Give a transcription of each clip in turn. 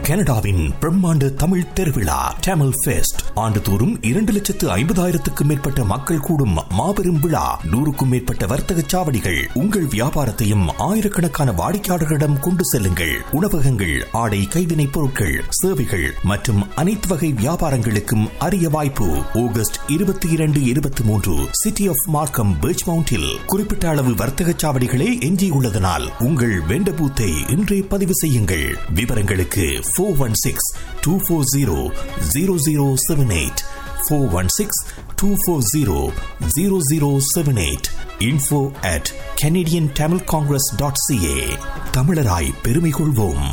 கனடாவின் பிரம்மாண்ட தமிழ் திருவிழா டேமல் ஃபெஸ்ட் ஆண்டுதோறும் இரண்டு லட்சத்து ஐம்பதாயிரத்துக்கும் மேற்பட்ட மக்கள் கூடும் மாபெரும் விழா நூறுக்கும் மேற்பட்ட வர்த்தக சாவடிகள் உங்கள் வியாபாரத்தையும் ஆயிரக்கணக்கான வாடிக்கையாளர்களிடம் கொண்டு செல்லுங்கள் உணவகங்கள் ஆடை கைவினைப் பொருட்கள் சேவைகள் மற்றும் அனைத்து வகை வியாபாரங்களுக்கும் அரிய வாய்ப்பு ஆகஸ்ட் இருபத்தி இரண்டு இருபத்தி மூன்று சிட்டி ஆஃப் மார்க்கம் பீச் மவுண்டில் குறிப்பிட்ட அளவு வர்த்தக சாவடிகளே எஞ்சியுள்ளதனால் உங்கள் வெண்ட பூத்தை இன்றே பதிவு செய்யுங்கள் விவரங்களுக்கு four one six two four zero zero zero seven eight four one six two four zero zero zero seven eight info at Canadian Tamil Congress dot CA தமிழராய் பெருமை கொள்வோம்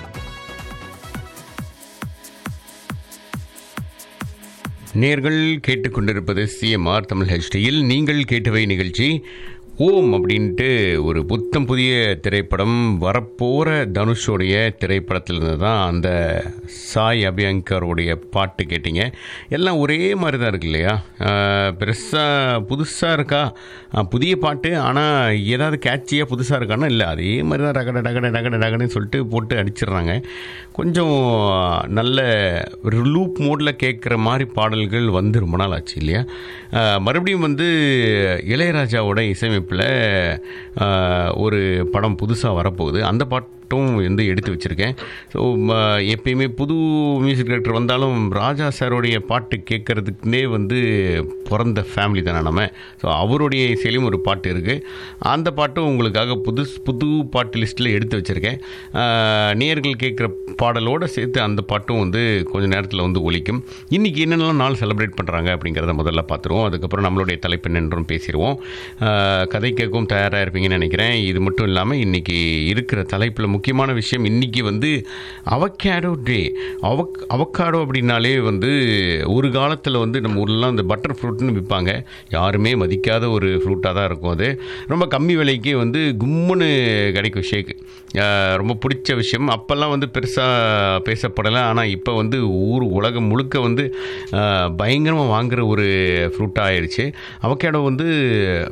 நேர்கள் கேட்டுக்கொண்டிருப்பது சிஎம்ஆர் தமிழ் ஹெச்டியில் நீங்கள் கேட்டவை நிகழ்ச்சி ஓம் அப்படின்ட்டு ஒரு புத்தம் புதிய திரைப்படம் வரப்போகிற தனுஷோடைய திரைப்படத்திலிருந்து தான் அந்த சாய் அபியங்கருடைய பாட்டு கேட்டீங்க எல்லாம் ஒரே மாதிரி தான் இருக்கு இல்லையா பெருசாக புதுசாக இருக்கா ஆஹ், புதிய பாட்டு ஆனால் ஏதாவது கேட்சியாக புதுசாக இருக்கான்னா இல்லை அதே மாதிரி தான் ரகட ரகட ரகட ரகடன்னு சொல்லிட்டு போட்டு அடிச்சிடுறாங்க கொஞ்சம் நல்ல ஒரு லூப் மோடில் கேட்குற மாதிரி பாடல்கள் வந்து ரொம்ப நாள் ஆச்சு இல்லையா ஆஹ், மறுபடியும் வந்து இளையராஜாவோட இசையமைப்பில் ஒரு படம் புதுசாக வரப்போகுது அந்த பாட்டும் வந்து எடுத்து வச்சுருக்கேன் ஸோ எப்பயுமே புது மியூசிக் டைரக்டர் வந்தாலும் ராஜா சாரோடைய பாட்டு கேட்குறதுக்குனே வந்து பிறந்த ஃபேமிலி தானே நம்ம ஸோ அவருடைய இசையிலையும் ஒரு பாட்டு இருக்குது அந்த பாட்டும் உங்களுக்காக புது புது பாட்டு லிஸ்ட்டில் எடுத்து வச்சுருக்கேன் நேர்கள் கேட்குற பாடலோடு சேர்த்து அந்த பாட்டும் வந்து கொஞ்ச நேரத்தில் வந்து ஒலிக்கும் இன்றைக்கி என்னென்னலாம் நாள் செலிப்ரேட் பண்ணுறாங்க அப்படிங்கிறத முதல்ல பார்த்துருவோம் அதுக்கப்புறம் நம்மளுடைய தலைப்பு என்னன்றும் பேசிடுவோம் ஆஹ் கதை கேட்கவும் தயாராக இருப்பீங்கன்னு நினைக்கிறேன் இது மட்டும் இல்லாமல் இன்றைக்கி இருக்கிற தலைப்பில் முக்கியமான விஷயம் இன்றைக்கி வந்து அவக்கேடோ டே அவக் அவக்காடோ அப்படின்னாலே வந்து ஒரு காலத்தில் வந்து நம்ம ஊர்லலாம் அந்த பட்டர் ஃப்ரூட்னு விற்பாங்க யாருமே மதிக்காத ஒரு ஃப்ரூட்டாக தான் இருக்கும் அது ரொம்ப கம்மி விலைக்கு வந்து கும்முன்னு கிடைக்கும் ஷேக்கு ஆஹ் ரொம்ப பிடிச்ச விஷயம் அப்போல்லாம் வந்து பெருசாக பேசப்படலை ஆனால் இப்போ வந்து ஊர் உலகம் முழுக்க வந்து பயங்கரமாக வாங்குகிற ஒரு ஃப்ரூட்டாக ஆயிடுச்சு அவக்கேடோ வந்து